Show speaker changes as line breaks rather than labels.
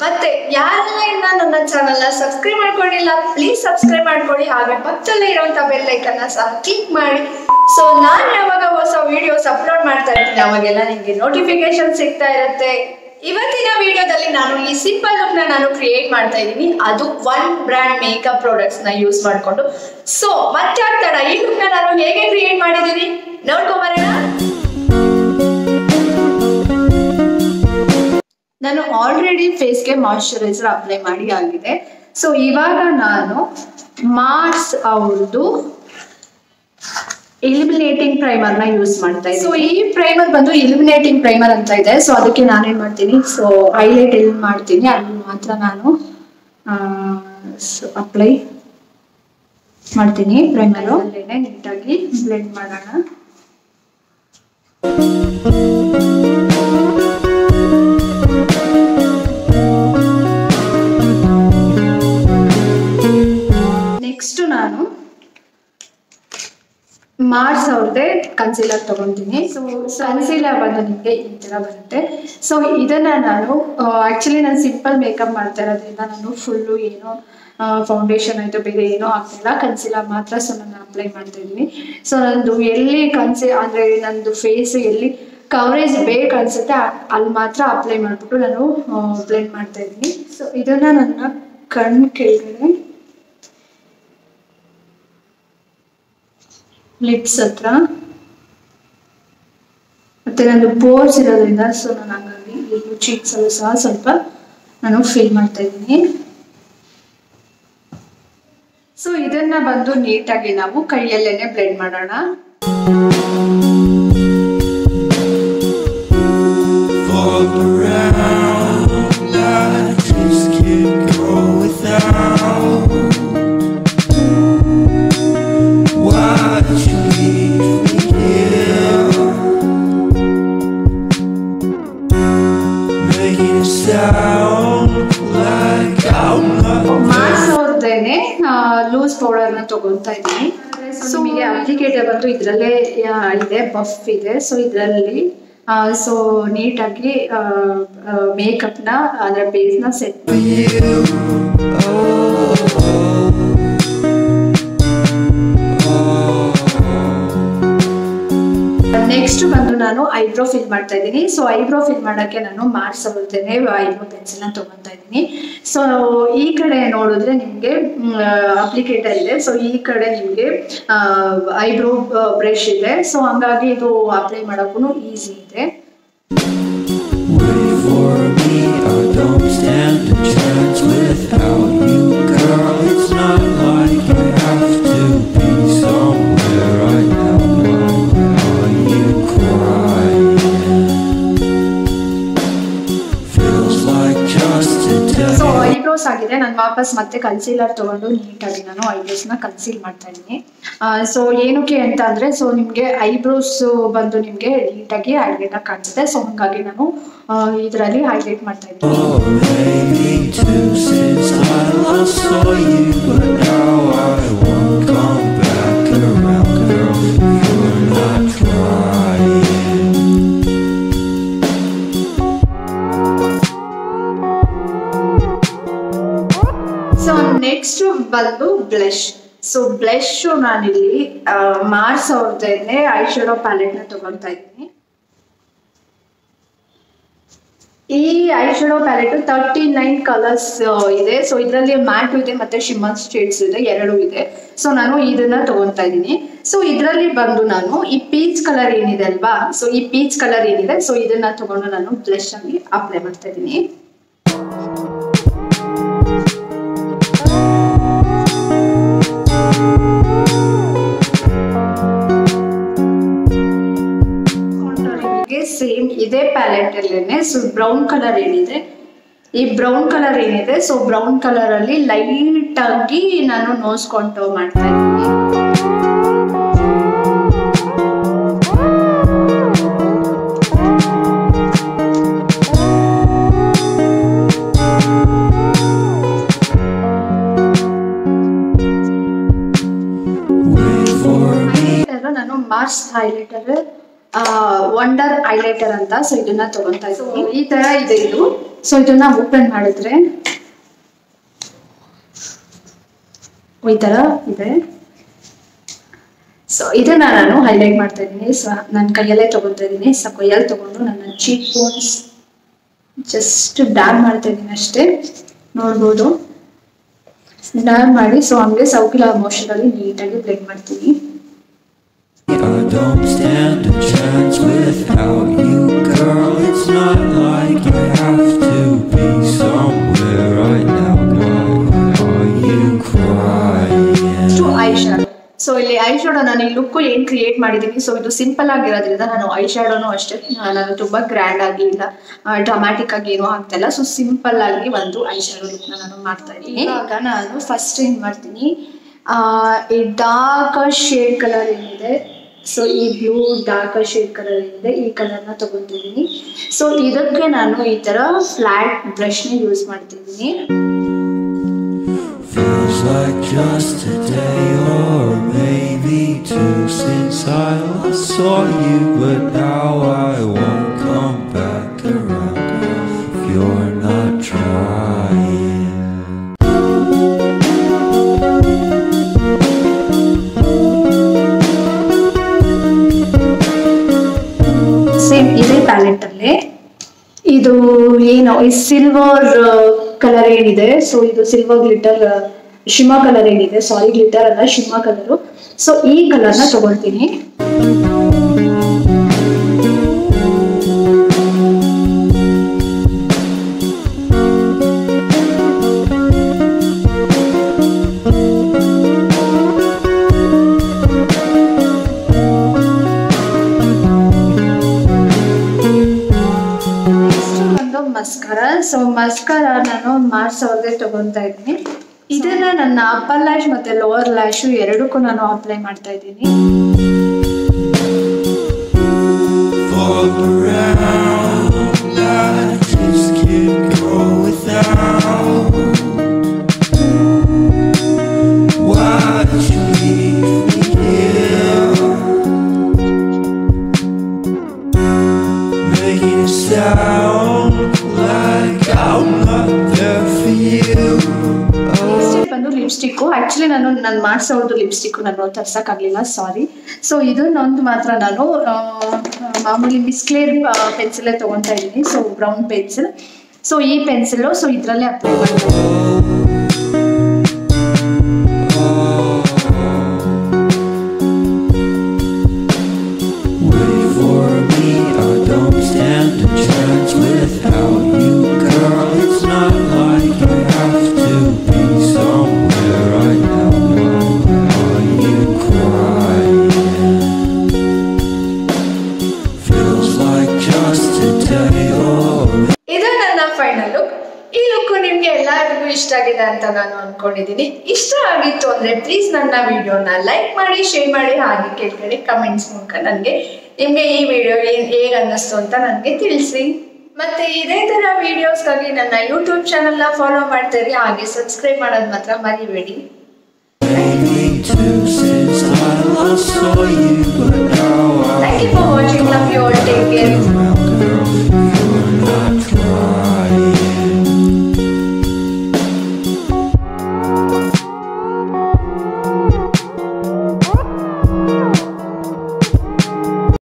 ಮತ್ತೆ ಯಾರೆಲ್ಲ ಇನ್ನ ನನ್ನ ಚಾನಲ್ನ ಸಬ್ಸ್ಕ್ರೈಬ್ ಮಾಡ್ಕೊಂಡಿಲ್ಲ ಪ್ಲೀಸ್ ಸಬ್ಸ್ಕ್ರೈಬ್ ಮಾಡ್ಕೊಳ್ಳಿ ಹಾಗೆ ಪಕ್ಕದಲ್ಲೇ ಇರುವಂತ ಬೆಲ್ ಐಕನ್ನ ಸಹ ಕ್ಲಿಕ್ ಮಾಡಿ ಸೊ ನಾನು ಯಾವಾಗ ಹೊಸ ವಿಡಿಯೋಸ್ ಅಪ್ಲೋಡ್ ಮಾಡ್ತಾ ಇರ್ತೀನಿ ಅವಾಗೆಲ್ಲ ನಿಮಗೆ ನೋಟಿಫಿಕೇಶನ್ ಸಿಗ್ತಾ ಇರುತ್ತೆ ಇವತ್ತಿನ ವಿಡಿಯೋದಲ್ಲಿ ನಾನು ಈ ಸಿಂಪಲ್ ಲುಕ್ ನ ನಾನು ಕ್ರಿಯೇಟ್ ಮಾಡ್ತಾ ಇದ್ದೀನಿ ಅದು ಒನ್ ಬ್ರ್ಯಾಂಡ್ ಮೇಕಪ್ ಪ್ರಾಡಕ್ಟ್ಸ್ ನ ಯೂಸ್ ಮಾಡ್ಕೊಂಡು ಸೊ ಮತ್ತೆ ಆಗ್ತಾಡ ಈ ಲುಕ್ ನ ನಾನು ಹೇಗೆ ಕ್ರಿಯೇಟ್ ಮಾಡಿದ್ದೀನಿ ನೋಡ್ಕೊಂಬರೋಣ ನಾನು ಆಲ್ರೆಡಿ ಫೇಸ್ಗೆ ಮಾಯಶ್ಚರೈಸರ್ ಅಪ್ಲೈ ಮಾಡಿ ಆಗಿದೆ ಸೊ ಇವಾಗ ನಾನು ಮಾರ್ಸ್ ಅವ್ರದ್ದು ಇಲಿಮಿನೇಟಿಂಗ್ ಪ್ರೈಮರ್ ನ ಯೂಸ್ ಮಾಡ್ತಾ ಇದ್ದೀನಿ ಸೊ ಈ ಪ್ರೈಮರ್ ಬಂದು ಇಲಿಮಿನೇಟಿಂಗ್ ಪ್ರೈಮರ್ ಅಂತ ಇದೆ ಸೊ ಅದಕ್ಕೆ ನಾನೇನ್ ಮಾಡ್ತೀನಿ ಸೊ ಹೈಲೈಟ್ ಎಲ್ಲಿ ಮಾಡ್ತೀನಿ ಅಲ್ಲಿ ಮಾತ್ರ ನಾನು ಅಪ್ಲೈ ಮಾಡ್ತೀನಿ ಪ್ರೈಮರು ನೀಟಾಗಿ ಬ್ಲೆಂಡ್ ಮಾಡೋಣ ನೆಕ್ಸ್ಟ್ ನಾನು ಮಾರ್ಸ್ ಅವ್ರದ್ದೇ ಕನ್ಸೀಲರ್ ತಗೊಂತೀನಿ ಸೊ ಕನ್ಸೀಲರ್ ಬಂದು ನಿಮಗೆ ಈ ತರ ಬರುತ್ತೆ ಸೊ ಇದನ್ನ ನಾನು ಆಕ್ಚುಲಿ ನಾನು ಸಿಂಪಲ್ ಮೇಕಪ್ ಮಾಡ್ತಾ ಇರೋದ್ರಿಂದ ನಾನು ಫುಲ್ಲು ಏನು ಫೌಂಡೇಶನ್ ಆಯ್ತು ಬೇರೆ ಏನೂ ಆಗ್ತಿಲ್ಲ ಕನ್ಸೀಲರ್ ಮಾತ್ರ ಸೊ ನಾನು ಅಪ್ಲೈ ಮಾಡ್ತಾ ಇದ್ದೀನಿ ಸೊ ನಂದು ಎಲ್ಲಿ ಕನ್ಸಿ ಅಂದ್ರೆ ನಂದು ಫೇಸ್ ಎಲ್ಲಿ ಕವರೇಜ್ ಬೇಕು ಅನ್ಸುತ್ತೆ ಆ- ಅಲ್ಲಿ ಮಾತ್ರ ಅಪ್ಲೈ ಮಾಡ್ಬಿಟ್ಟು ನಾನು ಬ್ಲೆಂಡ್ ಮಾಡ್ತಾ ಇದ್ದೀನಿ ಸೊ ಇದನ್ನ ನನ್ನ ಕಣ್ಣು ಕೆಳಗಡೆ ಲಿಪ್ಸ್ ಹತ್ರ ಮತ್ತೆ ನಂದು ಪೋರ್ಸ್ ಇರೋದ್ರಿಂದ ಸೊ ನಾನು ಹಂಗಾಗಿ ಇಲ್ಲಿ ಚೀಕ್ಸ್ ಅಲ್ಲೂ ಸಹ ಸ್ವಲ್ಪ ನಾನು ಫಿಲ್ ಮಾಡ್ತಾ ಇದ್ದೀನಿ ಸೊ ಇದನ್ನ ಬಂದು ನೀಟಾಗಿ ನಾವು ಕೈಯಲ್ಲೇನೆ ಬ್ಲೆಂಡ್ ಮಾಡೋಣ
Fall around like just can't go without. Why'd you leave me here? Making it sound like I'm not
Mars ಅವ್ರದ್ದೇನೆ ಲೂಸ್ ಪೌಡರ್ ನ ತಗೊಂತಾ ಇದ್ದೀನಿ ಸೊ ನಿಮಗೆ ಅಪ್ಲಿಕೇಟರ್ ಬಂದು ಇದರಲ್ಲೇ ಇದೆ ಬಫ್ ಇದೆ ಸೊ ಇದರಲ್ಲಿ ಸೊ ನೀಟಾಗಿ ಮೇಕಪ್ ನ ಅದರ ಬೇಸ್ ನ ಸೆಟ್
for you.
ನೆಕ್ಸ್ಟ್ ಬಂದು ನಾನು ಐಬ್ರೋ ಫಿಲ್ ಮಾಡ್ತಾ ಇದ್ದೀನಿ ಸೊ ಐಬ್ರೋ ಫಿಲ್ ಮಾಡೋಕ್ಕೆ ನಾನು ಮಾರ್ಕ್ಸ್ ಬರ್ತೇನೆ ಐಬ್ರೋ ಪೆನ್ಸಿಲ್ನ ತೊಗೊತಾ ಇದ್ದೀನಿ ಸೊ ಈ ಕಡೆ ನೋಡಿದ್ರೆ ನಿಮಗೆ ಅಪ್ಲಿಕೇಟರ್ ಇದೆ ಸೊ ಈ ಕಡೆ ನಿಮಗೆ ಐಬ್ರೋ ಬ್ರಷ್ ಇದೆ ಸೊ ಹಂಗಾಗಿ ಇದು ಅಪ್ಲೈ ಮಾಡೋಕ್ಕೂ ಈಸಿ ಇದೆ
Wait for me, I don't stand a chance without you, girl. It's not like I have to be somewhere right now. Why are you crying? Feels like just a
so
day.
Eyebrows ಆಗಿದೆ ನಾನು ವಾಪಸ್ ಮತ್ತೆ concealer ತಗೊಂಡು ನೀಟಾಗಿ ನಾನು ಐಬ್ರೋಸ್ನ conceal ಮಾಡ್ತಾ ಇದ್ದೀನಿ so ಏನಕ್ಕೆ ಅಂತ ಅಂದ್ರೆ ಸೊ ನಿಮಗೆ ಐಬ್ರೋಸ್ ಬಂದು ನಿಮಗೆ ನೀಟಾಗಿ ಹೈಲೈಟ್ ಆಗಿ ಕಾಣಿಸುತ್ತೆ ಸೊ ಹಾಗಾಗಿ ನಾನು ಇದರಲ್ಲಿ ಹೈಲೈಟ್ ಮಾಡ್ತಾ ಇದ್ದೀನಿ
Oh, maybe too since I last saw you, but now I won't come back around, girl. You're not trying.
So next ಬಂದು ಬ್ಲಶ್ ಸೊ ಬ್ಲಶ್ ನಾನಿಲ್ಲಿ ಮಾರ್ಸ್ ಅವ್ರದ್ದೇನೆ ಐ ಶಾಡೋ ಪ್ಯಾಲೆಟ್ ನ ತಗೊಳ್ತಾ ಇದ್ದೀನಿ ಈ eye shadow palette thirty nine colours ಇದೆ so ಇದರಲ್ಲಿ matte ಇದೆ ಮತ್ತೆ ಶಿಮ್ಮರ್ ಶೇಡ್ಸ್ ಇದೆ ಎರಡು ಇದೆ ಸೊ ನಾನು ಇದನ್ನ ತಗೊತಾ ಇದ್ದೀನಿ ಸೊ ಇದರಲ್ಲಿ ಬಂದು ನಾನು ಈ ಪೀಚ್ ಕಲರ್ ಏನಿದೆ ಅಲ್ವಾ ಸೊ ಈ ಪೀಚ್ ಕಲರ್ ಏನಿದೆ ಸೊ ಇದನ್ನ ತಗೊಂಡು ನಾನು ಬ್ಲಶ್ ಆಗಿ ಅಪ್ಲೈ ಮಾಡ್ತಾ ಇದ್ದೀನಿ ಕಾಂಟೋರಿಂಗ್ಗೆ ಸೇಮ್ ಇದೇ ಪ್ಯಾಲೆಟ್ ಅಲ್ಲೇನೆ ಸೊ ಬ್ರೌನ್ ಕಲರ್ ಏನಿದೆ ಈ ಬ್ರೌನ್ ಕಲರ್ ಏನಿದೆ ಸೊ ಬ್ರೌನ್ ಕಲರ್ ಅಲ್ಲಿ ಲೈಟ್ ಆಗಿ ನಾನು ನೋಸ್ ಕಾಂಟೋ ಮಾಡ್ತಾ ಇದ್ದೀನಿ
Wait for me.
ನಾನು ಮಾರ್ಸ್ ಹೈಲೈಟರ್ ವಂಡರ್ ಹೈಲೈಟರ್ ಅಂತ ಸೊ ಇದನ್ನ ತಗೊಂತಾ ಇದ್ದೀನಿ ಈ ತರ ಇದೆ ಇದು ಸೊ ಇದನ್ನ ಓಪನ್ ಮಾಡಿದ್ರೆ ಈ ತರ ಇದೆ ಸೊ ಇದನ್ನ ನಾನು ಹೈಲೈಟ್ ಮಾಡ್ತಾ ಇದ್ದೀನಿ ಸೊ ನನ್ನ ಕೈಯಲ್ಲೇ ತಗೊತಾ ಇದ್ದೀನಿ ಸೊ ಕೈಯಲ್ಲಿ ತಗೊಂಡು ನನ್ನ ಚೀಕ್ ಬೋನ್ಸ್ ಜಸ್ಟ್ ಡ್ಯಾಬ್ ಮಾಡ್ತಾ ಇದ್ದೀನಿ ಅಷ್ಟೇ ನೋಡ್ಬೋದು ಡ್ಯಾಬ್ ಮಾಡಿ ಸೊ ಹಂಗೆ ಸೌಕಿಲ ಮೋಷನಲ್ಲಿ ನೀಟಾಗಿ ಬ್ಲೆಂಡ್ ಮಾಡ್ತೀನಿ
I don't stand a chance without you, girl. It's not like I have to be somewhere right now. Why are you crying?
Two eye shadow so ಇಲ್ಲಿ eye shadow ನಾನು ಈ look ಏನ್ create ಮಾಡಿದ್ದೀನಿ so ಇದು simple ಆಗಿರೋದ್ರಿಂದ ನಾನು I ಶಾಡೋನು ಅಷ್ಟೇ ಆ, ನಾನು ತುಂಬಾ ಗ್ರ್ಯಾಂಡ್ ಆಗಿ ಇಲ್ಲ ಡ್ರಾಮ್ಯಾಟಿಕ್ ಆಗಿ ಏನೂ ಆಗ್ತಾ ಇಲ್ಲ ಸೊ ಸಿಂಪಲ್ ಆಗಿ ಒಂದು ಐ ಶಾಡೋ ಲುಕ್ ನಾನು ಮಾಡ್ತಾ ಇದ್ದೀನಿ ಇವಾಗ ನಾನು ಫಸ್ಟ್ ಏನ್ ಮಾಡ್ತೀನಿ ಆ, ಈ ಡಾರ್ಕ್ ಶೇಡ್ ಕಲರ್ ಏನಿದೆ ಸೊ ಈ ಬ್ಲೂ ಡಾರ್ಕ್ ಶೇಡ್ ಕಲರ್ ಏನಿದೆ ಈ ಕಲರ್ನ ತಗೊಂತಿದ್ದೀನಿ ಸೊ ಇದಕ್ಕೆ ನಾನು ಈ ತರ ಫ್ಲಾಟ್ ಬ್ರಷ್ನ ಯೂಸ್ ಮಾಡ್ತಿದ್ದೀನಿ
Feels like just a day or maybe two since I last saw you, but now I won't come back around if you're not trying.
Same ಇದೇ ಪ್ಯಾಲೆಟ್ ಅಲ್ಲಿ ಇದು ಏನು ಈ ಸಿಲ್ವರ್ ಕಲರ್ ಏನಿದೆ ಸೊ ಇದು silver glitter shimmer colour ಏನಿದೆ sorry glitter ಅಲ್ಲ ಶಿಮಾ colour so ಈ ಕಲರ್ನ ತಗೊಳ್ತೀನಿ Next ಒಂದು ಮಸ್ಕರ ಸೊ ಮಸ್ಕರ ನಾನು ಮಾರ್ಚ್ ಸಾವಿರದ ತಗೊಂತಾ ಇದ್ದೀನಿ ಇದನ್ನ ನನ್ನ ಅಪ್ಪರ್ ಲ್ಯಾಶ್ ಮತ್ತೆ ಲೋವರ್ ಲ್ಯಾಶು ಎರಡಕ್ಕೂ ನಾನು ಅಪ್ಲೈ ಮಾಡ್ತಾ ಇದ್ದೀನಿ
Fall around, I just can't go without. Why'd you leave me here? Making it sound like I'm not there for you. Oh.
Next ಬಂದು ಲಿಪ್ಸ್ಟಿಕ್ಕು ಆಕ್ಚುಲಿ ನಾನು ನಾನು ಮಾಡಿಸೋದು ಲಿಪ್ಸ್ಟಿಕ್ ನಾನು ತರ್ಸಕ್ಕಾಗಲಿಲ್ಲ ಸಾರಿ ಸೊ ಇದನ್ನೊಂದು ಮಾತ್ರ ನಾನು ಆ, ಮಾಮೂಲಿ ಮಿಸ್ಕ್ಲೇರ್ ಪೆನ್ಸಿಲೇ ತೊಗೊತಾ ಇದ್ದೀನಿ ಸೊ ಬ್ರೌನ್ ಪೆನ್ಸಿಲ್ ಸೊ ಈ ಪೆನ್ಸಿಲು ಸೊ ಇದರಲ್ಲೇ ಅಪ್ಲೈ ಮಾಡ್ತೀನಿ
Wait for me, I don't stand a chance without you, girl. It's not like I have to be somewhere right now. Why are you crying? Feels like just a day or
ಇದು ನನ್ನ final look ಈ look ನಿಮ್ಗೆ ಎಲ್ಲರಿಗೂ ಇಷ್ಟ ಆಗಿದೆ ಅಂತ ನಾನು ಅನ್ಕೊಂಡಿದ್ದೀನಿ ಇಷ್ಟ ಆಗಿತ್ತು ಅಂದ್ರೆ ಪ್ಲೀಸ್ ನನ್ನ ವಿಡಿಯೋನ ಲೈಕ್ ಮಾಡಿ ಶೇರ್ ಮಾಡಿ ಹಾಗೆ ಕೆಳಗಡೆ ಕಮೆಂಟ್ಸ್ ಮೂಲಕ ನನಗೆ ನಿಮ್ಗೆ ಈ ವಿಡಿಯೋ ಹೇಗೆ ಅನ್ನಿಸ್ತು ಅಂತ ನನಗೆ ತಿಳಿಸಿ ಮತ್ತೆ ಇದೇ ತರ ವಿಡಿಯೋಸ್ಗಾಗಿ ನನ್ನ ಯೂಟ್ಯೂಬ್ ಚಾನಲ್ನ ಫಾಲೋ ಮಾಡ್ತಾ ಇರಿ ಹಾಗೆ ಸಬ್ಸ್ಕ್ರೈಬ್ ಮಾಡೋದು ಮಾತ್ರ ಮರಿಬೇಡಿ
maybe two since I last saw you, but now I
thank you for watching love you all take care